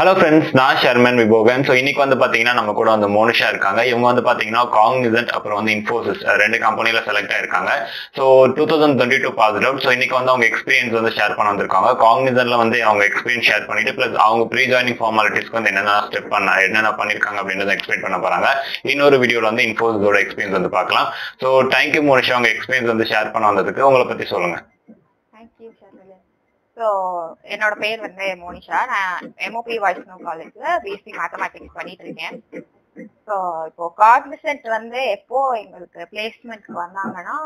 Hello friends நான் Sharman விபோகன் so இன்னைக்கு வந்து பாத்தீங்கன்னா நம்ம கூட வந்து மோனிஷா இருக்காங்க இவங்க வந்து பாத்தீங்கன்னா காங்னிசன்ட் அப்புறம் வந்து இன்ஃபோசிஸ் ரெண்டு கம்பெனில செலக்ட் ஆயிருக்காங்க so two thousand twenty two pass out so இன்னைக்கு வந்து அவங்க எக்ஸ்பீரியன்ஸ் வந்து ஷேர் பண்ண வந்திருக்காங்க காங்னிசன்ட்ல வந்து அவங்க எக்ஸ்பீரியன்ஸ் ஷேர் பண்ணிட்டு ப்ளஸ் அவங்க ப்ரீ ஜாயினிங் ஃபார்மாலிட்டிஸ்க்கு வந்து என்னென்ன ஸ்டெப் பண்ண என்னென்ன பண்ணிருக்காங்க அப்படின்றத எக்ஸ்பிளைன் பண்ண போறாங்க இன்னொரு வீடியோல வந்து இன்ஃபோசிஸோட எக்ஸ்பீரியன்ஸ் வந்து பார்க்கலாம் ஸோ தேங்க்யூ மோனிஷா உங்க எக்ஸ்பீரியன்ஸ் வந்து ஷேர் பண்ண வந்ததுக்கு உங்களை பத்தி சொல்லுங்க தேங்க்யூ ஷர்மிலன் ஸோ என்னோட பேர் வந்து மோனிஷா நான் எம்ஓபி வைஷ்ணவ் காலேஜ்ல பிஎஸ்சி மேத்தமேட்டிக்ஸ் பண்ணிட்டு இருக்கேன் ஸோ இப்போ காக்னிசன்ட் வந்து எப்போ எங்களுக்கு பிளேஸ்மெண்ட்க்கு வந்தாங்கன்னா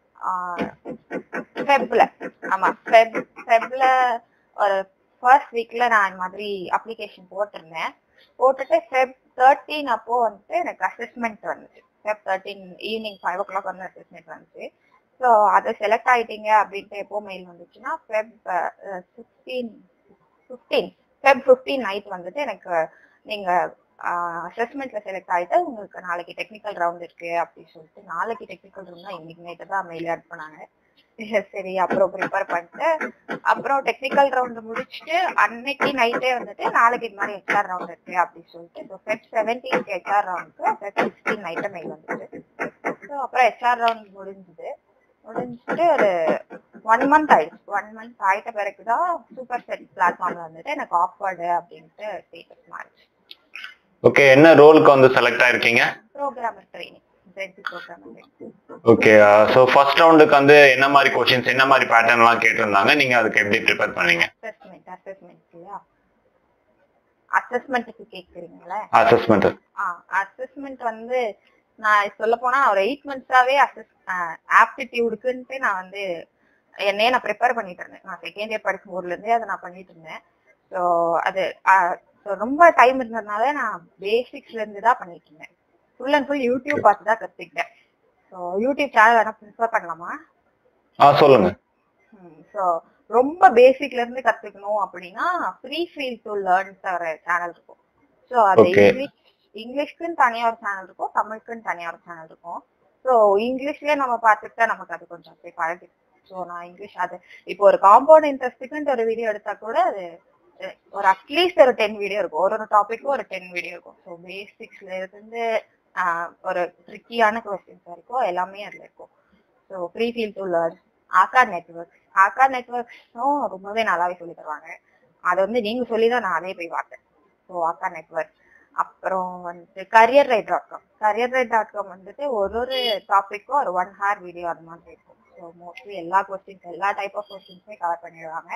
ஃபெப்ல ஆமா ஃபெப் ஃபெப்ல ஒரு ஃபர்ஸ்ட் வீக்ல நான் இந்த மாதிரி அப்ளிகேஷன் போட்டிருந்தேன் போட்டுட்டு ஃபெப் தேர்ட்டீன் அப்போ வந்துட்டு எனக்கு அசஸ்மெண்ட் வந்துச்சு Feb thirteen evening five o'clock வந்து அசஸ்மெண்ட் வந்துச்சு ஸோ அதை செலக்ட் ஆயிட்டீங்க அப்படின்ட்டு எப்போ மெயில் வந்துச்சுன்னா Feb sixteen fifteen Feb fifteen night வந்துட்டு எனக்கு நீங்க அசஸ்மெண்ட்ல செலக்ட் ஆயிட்டு உங்களுக்கு நாளைக்கு டெக்னிக்கல் ரவுண்ட் இருக்கு அப்படின்னு சொல்லிட்டு நாளைக்கு டெக்னிக்கல் ரவுண்ட் தான் இன்னைக்கு நைட்டு தான் மெயில் ஆட் பண்ணாங்க சரி அப்புறம் ப்ரிப்பேர் பண்ணிட்டு அப்புறம் டெக்னிக்கல் ரவுண்ட் முடிச்சுட்டு அன்னைக்கு நைட்டே வந்துட்டு நாளைக்கு இந்த மாதிரி ஹெச்ஆர் ரவுண்ட் இருக்கு அப்படின்னு சொல்லிட்டு இப்போ ஃபெப் செவன்டீன்க்கு ஹெச்ஆர் ரவுண்டுக்கு ஃபெப் சிக்ஸ்டீன் நைட்டை மெயில் வந்துச்சு ஸோ அப்புறம் ஹெச்ஆர் ரவுண்ட் முடிஞ்சுது முடிஞ்சுட்டு ஒரு ஒன் மந்த் ஆயிடுச்சு ஒன் மந்த் ஆயிட்ட பிறகுதான் சூப்பர் செட் பிளாட்ஃபார்ம்ல வந்துட்டு எனக்கு ஆஃபர்டு அப்படின்ட்டு ஸ்டேட்டஸ் மாறிச்சு ஓகே என்ன ரோலுக்கு வந்து செலக்ட் ஆயிருக்கீங்க programmer training GenC programmer okay so first ரவுண்டுக்கு வந்து என்ன மாதிரி கொஷின்ஸ் என்ன மாதிரி பேட்டர்ன்லாம் கேட்டிருந்தாங்க நீங்க அதுக்கு எப்படி ப்ரிப்பேர் பண்ணீங்க அசஸ்மெண்ட் அசஸ்மெண்ட் இல்லையா அசஸ்மெண்ட்டுக்கு கேட்குறீங்களா அசஸ்மெண்ட் ஆ அசஸ்மெண்ட் வந்து நான் சொல்ல போனா ஒரு எயிட் மந்த்ஸாவே அசஸ் ஆப்டிடியூடுக்குன்ட்டு நான் வந்து என்னையே நான் ப்ரிப்பேர் பண்ணிட்டு இருந்தேன் நான் செகண்ட் இயர் படிக்கும் போதுல இருந்தே அதை நான் பண்ணிட்டு இருந்தேன் ஸோ அது so ரொம்ப டைம் இருந்ததுனால நான் பேசிக்ஸ்ல இருந்து தான் பண்ணிட்டு இருந்தேன் ஃபுல் அண்ட் ஃபுல் யூடியூப் பார்த்து தான் கத்துக்கிட்டேன் ஸோ யூடியூப் சேனல் வேணா ப்ரிஃபர் பண்ணலாமா ஆ சொல்லுங்க ஸோ ரொம்ப பேசிக்ல இருந்து கத்துக்கணும் அப்படின்னா ஃப்ரீ ஃபீல் டு லேர்ன் ஒரு சேனல் இருக்கும் ஸோ அது Okay. இங்கிலீஷ் இங்கிலீஷ்க்குன்னு தனியா ஒரு சேனல் இருக்கும் தமிழுக்குன்னு தனியா ஒரு சேனல் இருக்கும் ஸோ இங்கிலீஷ்லயே நம்ம பார்த்துட்டா நமக்கு அது கொஞ்சம் அப்படியே பழகி ஸோ நான் இங்கிலீஷ் அது இப்போ ஒரு காம்பவுண்ட் இன்ட்ரெஸ்ட்டுக்குன்ட்டு ஒரு வீடியோ எடுத்தா கூட அது அஹ், ஒரு அட்லீஸ்ட் ஒரு டென் வீடியோ இருக்கும் ஒரு ஒரு டாபிக்கும் ஒரு டென் வீடியோ இருக்கும் ஸோ பேசிக்ஸ்ல இருந்து ஆஹ், ஒரு ட்ரிக்கியான கொஸ்டின்ஸ் வரைக்கும் எல்லாமே அதுல இருக்கும் so free feel to learn ஆக்கா நெட்ஒர்க்ஸ் ஆக்கா நெட்ஒர்க்ஸும் ரொம்பவே நல்லாவே சொல்லி தருவாங்க அதை வந்து நீங்க சொல்லி தான் நான் அதே போய் பார்த்தேன் ஸோ ஆக்கா நெட்ஒர்க் அப்புறம் வந்துட்டு career ride dot com career ride dot com வந்துட்டு ஒரு ஒரு டாபிக்கும் ஒரு ஒன் ஹார் வீடியோ அது மாதிரி இருக்கும் ஸோ மோஸ்ட்லி எல்லா கொஸ்டின்ஸ் எல்லா டைப் ஆஃப் கொஸ்டின்ஸுமே கவர் பண்ணிடுவாங்க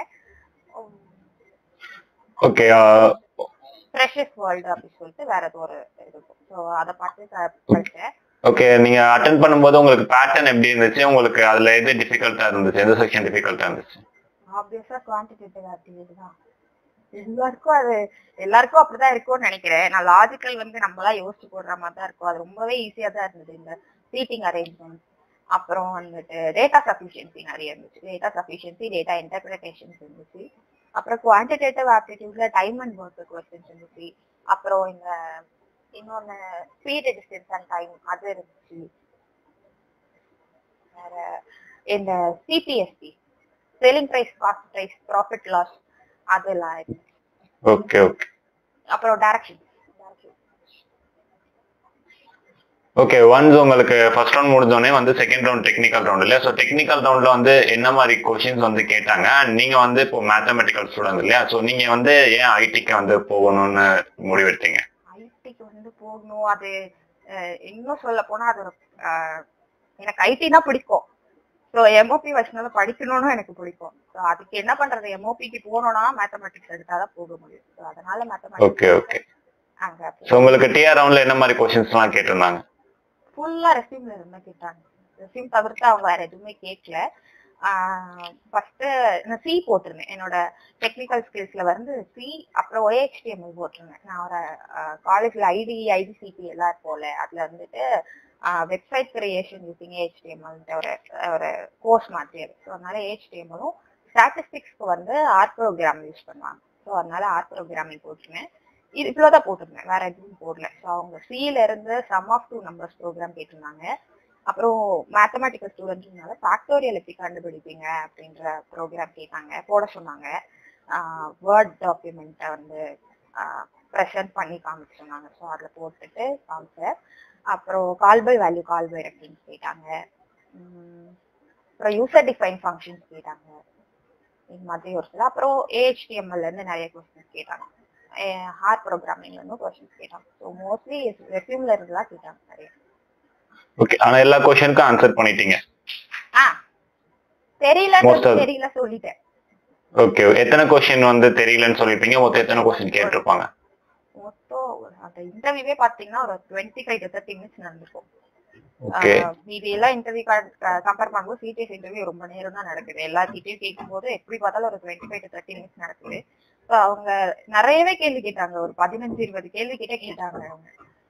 ஓகே ஃப்ரெஷஸ் வேர்ல்டு அப்படின்னு சொல்லிட்டு வேற ஏதோ ஒரு இது இருக்கும் ஸோ அதை பார்த்து க- படிச்சேன் ஓகே நீங்க அட்டன் பண்ணும்போது உங்களுக்கு பேட்டர்ன் எப்படி இருந்துச்சு உங்களுக்கு அதுல எது டிஃபிகல்ட்டா இருந்துச்சு எந்த செக்ஷன் டிஃபிகல்ட்டா இருந்துச்சு ஆப்வியஸா குவான்டிடேட்டிவ் ஆக்டிவிட்டி தான் எல்லாருக்கும் அது எல்லாருக்கும் அப்படிதான் இருக்கும்னு நினைக்கிறேன் நான் லாஜிக்கல் வந்து நம்மளா யோசிச்சு போடுற மாதிரி தான் இருக்கும் அது ரொம்பவே ஈஸியா தான் இருந்தது இந்த சீட்டிங் அரேஞ்ச்மெண்ட் அப்புறம் வந்துட்டு டேட்டா சஃபிஷியன்சி நிறைய இருந்துச்சு டேட்டா சஃபிஷியன்சி டேட்டா இன்டர்பிரிட்டேஷன்ஸ் இருந்துச்சு அப்புறம் குவான்டிடேட்டிவ் ஆப்டிடியூட்ல டைம் அண்ட் ஒர்க் கொஸ்டின்ஸ் இருந்துச்சு அப்புறம் இந்த இன்னொன்னு ஸ்பீட் டிஸ்டன்ஸ் அண்ட் டைம் அது இருந்துச்சு வேற இந்த CBSE selling price cost price profit loss அதெல்லாம் இருக்கு ஓகே ஓகே அப்புறம் டைரக்ஷன் ஓகே ஒன்ஸ் உங்களுக்கு ஃபர்ஸ்ட் ரவுண்ட் முடிஞ்சோடனே வந்து செகண்ட் ரவுண்ட் டெக்னிக்கல் ரவுண்ட் இல்லையா ஸோ டெக்னிக்கல் ரவுண்ட்ல வந்து என்ன மாதிரி கொஷின்ஸ் வந்து கேட்டாங்க அண்ட் நீங்க வந்து இப்போ மேத்தமெட்டிக்கல் ஸ்டூடெண்ட் இல்லையா ஸோ நீங்க வந்து ஏன் ஐடிக்கு வந்து போகணும்னு முடிவெடுத்தீங்க ஐடிக்கு வந்து போகணும் அது அஹ், இன்னும் சொல்ல போனா அது ஒரு அஹ், எனக்கு ஐடி தான் பிடிக்கும் ஸோ எம்ஓபி வச்சுனால படிக்கணும்னு எனக்கு பிடிக்கும் ஸோ அதுக்கு என்ன பண்றது எம்ஓபிக்கு போகணும்னா மேத்தமெட்டிக்ஸ் எடுத்தாதான் போக முடியும் ஸோ அதனால ஓகே ஓகே அங்க ஸோ உங்களுக்கு டிஆர் ரவுண்ட்ல என்ன மாதிரி கொஷின்ஸ்லாம் கேட்டிருந்தாங்க ஃபுல்லா ரெசியூம்ல இருந்தா கேட்டாங்க ரெசியூம் தவிர்த்து அவங்க வேற எதுவுமே கேட்கல ஃபர்ஸ்ட் நான் சி போட்டிருந்தேன் என்னோட டெக்னிக்கல் ஸ்கில்ஸ்ல வந்து சி அப்புறம் OHTML போட்டிருந்தேன் நான் ஒரு காலேஜ்ல ஐடி ஐடிசிபி எல்லாம் போல அதுல வந்துட்டு வெப்சைட் கிரியேஷன் யூசிங் HTML ஒரு ஒரு கோர்ஸ் மாதிரி அது ஸோ அதனால HTML-உம் ஸ்டாட்டிஸ்டிக்ஸ்க்கு வந்து ஆர் ப்ரோக்ராம் யூஸ் பண்ணுவாங்க ஸோ அதனால ஆர் ப்ரோக்ராமிங் போட்டிருந்தேன் இது இவ்வளவுதான் போட்டிருந்தேன் வேற எதுவும் போடல ஸோ அவங்க சில இருந்து sum of two numbers program கேட்டிருந்தாங்க அப்புறம் மேத்தமெட்டிக்கல் ஸ்டூடெண்ட்ஸ்னால ஃபேக்டோரியல் எப்படி கண்டுபிடிப்பீங்க அப்படின்ற ப்ரோக்ராம் கேட்டாங்க போட சொன்னாங்க வேர்ட் டாக்குமெண்ட்டை வந்து ப்ரெசென்ட் பண்ணி காமிக்க சொன்னாங்க ஸோ அதில் போட்டுட்டு காமிச்சேன் அப்புறம் call by value call by ரெக்டிங்ஸ் கேட்டாங்க உம் அப்புறம் யூசர் டிஃபைன் ஃபங்க்ஷன்ஸ் கேட்டாங்க இது மாதிரி ஒரு சில அப்புறம் ஏஹெச்டிஎம்எல்ல இருந்து நிறைய கொஸ்டின்ஸ் கேட்டாங்க ஹார்ட் ப்ரோக்ராமிங்ல இருந்து கொஸ்டின்ஸ் கேட்டாங்க ஸோ மோஸ்ட்லி ரெஸ்யூம்ல இருந்துலாம் கேட்டாங்க நிறைய ஓகே ஆனா எல்லா கொஸ்டினுக்கும் ஆன்சர் பண்ணிட்டீங்க ஆ தெரியல Most of- தெரியல சொல்லிட்டேன் ஓகே எத்தனை கொஸ்டின் வந்து தெரியலன்னு சொல்லிருப்பீங்க மொத்தம் எத்தனை கொஸ்டின் கேட்டிருப்பாங்க மொத்தம் ஒரு- அந்த இன்டர்வியூவே பாத்தீங்கன்னா ஒரு twenty five to thirty minutes நடந்திருக்கும் ஓகே ஆஹ் மீதி எல்லாம் இன்டர்வியூ கம்பேர் பண்ணும்போது சிடிஎஸ் இன்டர்வியூ ரொம்ப நேரம் தான் நடக்குது எல்லாத்திட்டையும் கேட்கும்போது எப்படி பார்த்தாலும் ஒரு twenty five to thirty minutes நடக்குது ஸோ அவங்க நிறையவே கேள்வி கேட்டாங்க ஒரு பதினஞ்சு இருபது கேள்வி கிட்ட கேட்டாங்க அவங்க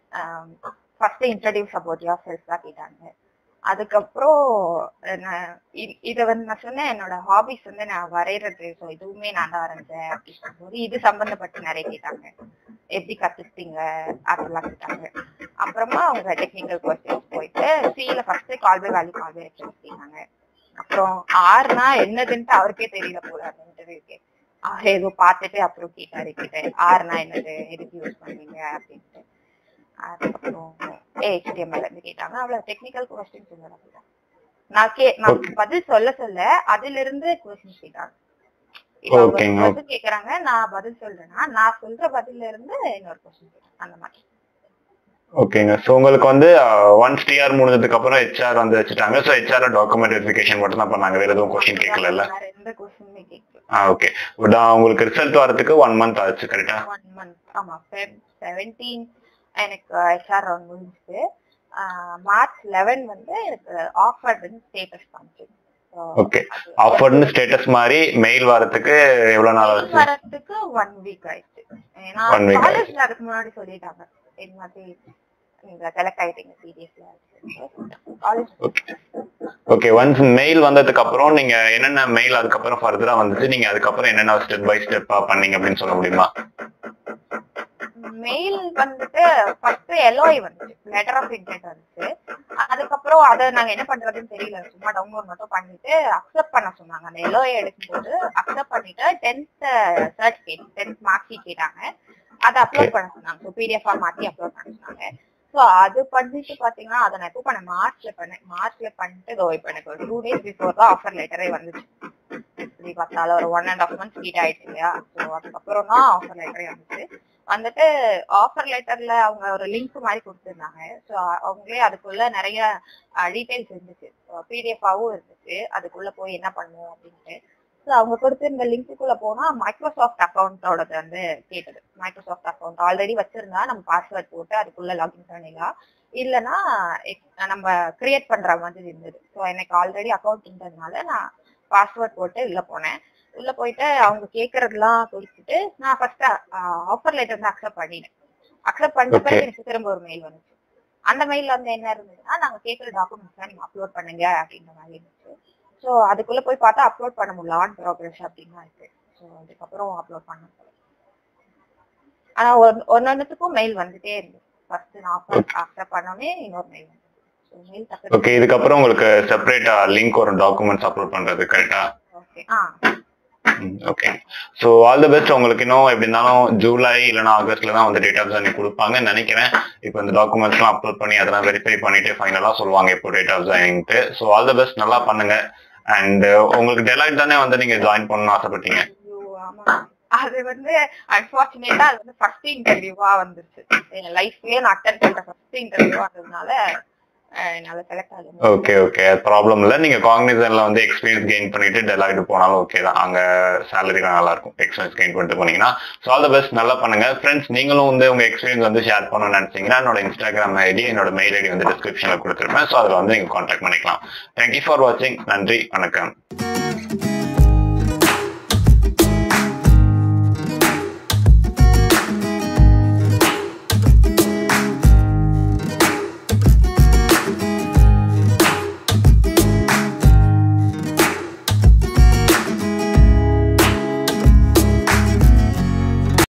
first introduce about yourself தான் கேட்டாங்க அதுக்கப்புறம் நான் இ- இத வந்து நான் சொன்னேன் என்னோட ஹாபிஸ் வந்து நான் வரைகிறது ஸோ இதுவுமே நான் தான் வரைஞ்சேன் அப்படின்னு சொல்லும்போது இது சம்பந்தப்பட்டு நிறைய கேட்டாங்க எப்படி கத்துக்கிட்டீங்க அதெல்லாம் கேட்டாங்க அப்புறமா அவங்க டெக்னிக்கல் கொஸ்டின்ஸ் போயிட்டு சில first call by value call by reference கேட்டாங்க அப்புறம் ஆர்னா என்னதுன்ட்டு அவருக்கே தெரியல போல அந்த இன்டர்வியூக்கு அவர் ஏதோ பார்த்துட்டு அப்புறம் கேட்டாரு கிட்ட ஆர்னா என்னது எதுக்கு யூஸ் பண்ணுவீங்க அப்படின்ட்டு அதுக்கப்புறம் ஏஹெச்டிஎம்எல் இருந்து கேட்டாங்க அவ்வளவு டெக்னிக்கல் கொஸ்டின்ஸ் இல்லை நான் கே நான் Okay. பதில் சொல்ல சொல்ல அதுல இருந்து கொஸ்டின்ஸ் கேட்டாங்க இப்ப அவங்க Okay, ஒரு பதில் கேக்குறாங்க நான் பதில் சொல்றேன்னா நான் சொல்ற பதில்ல இருந்து இன்னொரு கொஸ்டின் கேட்டாங்க அந்த மாதிரி ஓகேங்க ஸோ உங்களுக்கு வந்து ஒன்ஸ் டிஆர் முடிஞ்சதுக்கு அப்புறம் ஹெச்ஆர் வந்து வச்சுட்டாங்க ஸோ ஹெச்ஆர் டாக்குமெண்ட் வெரிஃபிகேஷன் மட்டும் தான் பண்ணாங்க வேற எதுவும் கொஸ்டின் கேட்கல வேற எந்த கொஸ்டினுமே கேட்கல ஆ ஓகே பட் உங்களுக்கு ரிசல்ட் வரதுக்கு ஒன் மந்த் ஆச்சு கரெக்டா ஒன் மந்த் ஆமா ஃபெப் செவன்டீன் எனக்கு ஹெச்ஆர் ரவுண்ட் முடிஞ்சுது மார்ச் லெவன் வந்து எனக்கு ஆஃபர்டுன்னு ஸ்டேட்டஸ் காமிச்சு So, ஓகே அது ஆஃபர்னு ஸ்டேட்டஸ் மாதிரி மெயில் வரதுக்கு எவ்வளவு நாள் mail ஆச்சு வரதுக்கு ஒன் வீக் ஆயிடுச்சு ஏன்னா One week காலேஜ்ல அதுக்கு முன்னாடி சொல்லிட்டாங்க இது மாதிரி நீங்க செலக்ட் ஆயிட்டீங்க சீரியஸ்ல காலேஜ் ஓகே ஒன்ஸ் மெயில் வந்ததுக்கு அப்புறம் நீங்க என்னென்ன மெயில் அதுக்கப்புறம் ஃபர்தரா வந்துச்சு நீங்க அதுக்கப்புறம் என்னென்ன ஸ்டெப் பை ஸ்டெப்பா பண்ணீங்க அப்படின்னு சொல்ல முடியுமா மெயில் வந்துட்டு ஃபர்ஸ்ட் எல்ஓஐ வந்துச்சு லெட்டர் ஆஃப் இன்டென்ட் வந்துச்சு அதுக்கப்புறம் அதை நாங்க என்ன பண்றதுன்னு தெரியல சும்மா டவுன்லோட் மட்டும் பண்ணிட்டு அக்செப்ட் பண்ண சொன்னாங்க அந்த எல்ஓஐ எடுக்கும்போது அக்செப்ட் பண்ணிட்டு tenth certificate tenth mark sheet கேட்டாங்க அதை அப்லோட் பண்ண சொன்னாங்க ஸோ பிடிஎஃபா மாத்தி அப்லோட் பண்ண சொன்னாங்க ஸோ அது பண்ணிட்டு பாத்தீங்கன்னா அதை நான் எப்போ பண்ணேன் மார்ச்ல பண்ணேன் மார்ச்ல பண்ணிட்டு இதோ இப்போ எனக்கு ஒரு டூ டேஸ் பிஃபோர் தான் ஆஃபர் லெட்டரே வந்துச்சு இப்படி பார்த்தாலும் ஒரு ஒன் அண்ட் ஆஃப் மந்த்ஸ் கிட்ட ஆயிடுச்சு இல்லையா ஸோ அதுக்கப்புறம் தான் ஆஃபர் லெட்டரே வந்துச்சு வந்துட்டு ஆஃபர் லெட்டர்ல அவங்க ஒரு லிங்க் மாதிரி கொடுத்துருந்தாங்க ஸோ அவங்களே அதுக்குள்ள நிறைய டீடைல்ஸ் இருந்துச்சு பிடிஎஃபாவும் இருந்துச்சு அதுக்குள்ள போய் என்ன பண்ணுவோம் அப்படின்ட்டு ஸோ அவங்க கொடுத்திருந்த லிங்க்குள்ள போனா மைக்ரோசாஃப்ட் அக்கௌண்ட்டோடது வந்து கேட்டது மைக்ரோசாஃப்ட் அக்கௌண்ட் ஆல்ரெடி வச்சிருந்தா நம்ம பாஸ்வேர்ட் போட்டு அதுக்குள்ள லாகின் பண்ணிடலாம் இல்லைன்னா ex- நம்ம கிரியேட் பண்ற மாதிரி இருந்தது ஸோ எனக்கு ஆல்ரெடி அக்கௌண்ட் இருந்ததுனால நான் பாஸ்வேர்ட் போட்டு உள்ள போனேன் உள்ள போயிட்டு அவங்க கேக்குறதெல்லாம் கொடுத்துட்டு நான் ஃபர்ஸ்ட் ஆஃபர் லெட்டர் வந்து அக்செப்ட் பண்ணிட்டேன் அக்செப்ட் பண்ணிட்ட Okay. பிறகு எனக்கு திரும்ப ஒரு மெயில் வந்துச்சு அந்த மெயில்ல வந்து என்ன இருந்ததுன்னா நாங்க கேட்குற டாக்குமெண்ட்ஸ் நீங்க அப்லோட் பண்ணுங்க அப்படின்ற மாதிரி இருந்துச்சு ஸோ அதுக்குள்ள போய் பார்த்தா அப்லோட் பண்ண முடியல ஆன் ப்ராக்ரஸ் அப்படின்னு இருக்கு ஸோ அதுக்கப்புறம் அப்லோட் பண்ண முடியல. ஆனா ஒரு ஒன்னொன்னுத்துக்கும் மெயில் வந்துட்டே இருந்துச்சு ஃபர்ஸ்ட் நான் அக்செப்ட் பண்ணோடனே இன்னொரு மெயில் வந்து ஸோ மெயில் தப்பு ஓகே இதுக்கப்புறம் உங்களுக்கு செப்பரேட்டா லிங்க் வரும் டாக்குமெண்ட்ஸ் அப்லோட் பண்றது கரெக்டா ஓகே ஆ okay so all the best உங்களுக்கு இன்னும் எப்படி இருந்தாலும் ஜூலை இல்லைனா ஆகஸ்ட்ல தான் வந்து டேட் ஆஃப் ஜாயின் கொடுப்பாங்கன்னு நினைக்கிறேன் இப்போ இந்த டாக்குமெண்ட்ஸ்லாம் அப்லோட் பண்ணி அதெல்லாம் வெரிஃபை பண்ணிட்டு ஃபைனலாக சொல்லுவாங்க இப்போ date of joint so all the best நல்லா பண்ணுங்க அண்ட் உங்களுக்கு டெலைட் தானே வந்து நீங்க ஜாயின் பண்ணணும்னு ஆசைப்பட்டீங்க ஐயோ, ஆமா அது வந்து அன்பார்ச்சுனேட்டா அது வந்து ஃபர்ஸ்ட் இன்டர்வியூவா வந்துருச்சு என் லைஃப்லயே நான் அட்டன் பண்ற ஃபர்ஸ்ட் இன்டர்வியூவா இருந்ததுனால அஹ், என்னால செலக்ட் ஆக முடியல. ஓகே ஓகே அது ப்ராப்ளம் இல்லை நீங்க காக்னிசன்ல வந்து எக்ஸ்பீரியன்ஸ் கெயின் பண்ணிட்டு டெலாய்ட் போனாலும் ஓகே தான் அங்க சேலரிலாம் நல்லா இருக்கும் எக்ஸ்பீரியன்ஸ் கெயின் பண்ணிட்டு போனீங்கன்னா ஸோ ஆல் த பெஸ்ட் நல்லா பண்ணுங்க ஃப்ரெண்ட்ஸ் நீங்களும் வந்து உங்க எக்ஸ்பீரியன்ஸ் வந்து ஷேர் பண்ணணும்னு நினைச்சீங்கன்னா என்னோட இன்ஸ்டாகிராம் ஐடி என்னோட மெயில் ஐடி வந்து டிஸ்கிரிப்ஷன்ல கொடுத்துருப்பேன் ஸோ அதில் வந்து நீங்க கான்டாக்ட் பண்ணிக்கலாம் தேங்க்யூ ஃபார் வாட்சிங் நன்றி வணக்கம்